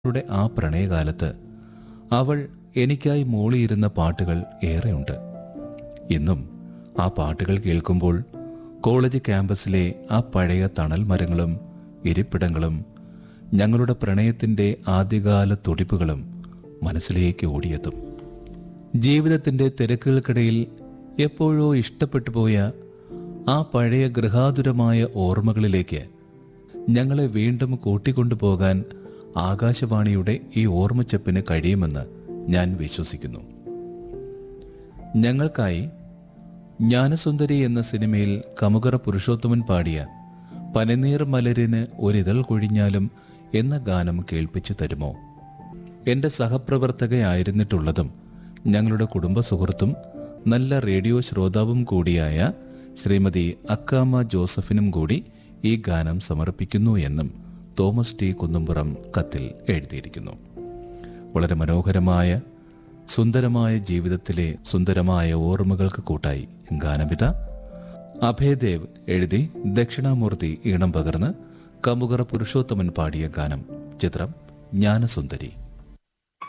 അവളുടെ ആ പ്രണയകാലത്ത് അവൾ എനിക്കായി മൂളിയിരുന്ന പാട്ടുകൾ ഏറെയുണ്ട് ഇന്നും ആ പാട്ടുകൾ കേൾക്കുമ്പോൾ കോളേജ് ക്യാമ്പസിലെ ആ പഴയ തണൽ മരങ്ങളും ഇരിപ്പിടങ്ങളും ഞങ്ങളുടെ പ്രണയത്തിന്റെ ആദ്യകാല തുടിപ്പുകളും മനസ്സിലേക്ക് ഓടിയെത്തും ജീവിതത്തിന്റെ തിരക്കുകൾക്കിടയിൽ എപ്പോഴോ ഇഷ്ടപ്പെട്ടു പോയ ആ പഴയ ഗൃഹാതുരമായ ഓർമ്മകളിലേക്ക് ഞങ്ങളെ വീണ്ടും കൂട്ടിക്കൊണ്ടുപോകാൻ ആകാശവാണിയുടെ ഈ ഓർമ്മച്ചപ്പിന് കഴിയുമെന്ന് ഞാൻ വിശ്വസിക്കുന്നു ഞങ്ങൾക്കായി ജ്ഞാനസുന്ദരി എന്ന സിനിമയിൽ കമുകറ പുരുഷോത്തമൻ പാടിയ പനനീർ മലരിന് ഒരിതൾ കൊഴിഞ്ഞാലും എന്ന ഗാനം കേൾപ്പിച്ചു തരുമോ എന്റെ സഹപ്രവർത്തകയായിരുന്നിട്ടുള്ളതും ഞങ്ങളുടെ കുടുംബ സുഹൃത്തും നല്ല റേഡിയോ ശ്രോതാവും കൂടിയായ ശ്രീമതി അക്കാമ ജോസഫിനും കൂടി ഈ ഗാനം സമർപ്പിക്കുന്നു എന്നും തോമസ് ടി കുന്നുംപുറം കത്തിൽ എഴുതിയിരിക്കുന്നു വളരെ മനോഹരമായ സുന്ദരമായ ജീവിതത്തിലെ സുന്ദരമായ ഓർമ്മകൾക്ക് കൂട്ടായി ഗാനവിത അഭയദേവ് എഴുതി ദക്ഷിണാമൂർത്തി ഈണം പകർന്ന് കമുകറ പുരുഷോത്തമൻ പാടിയ ഗാനം ചിത്രം ജ്ഞാനസുന്ദരി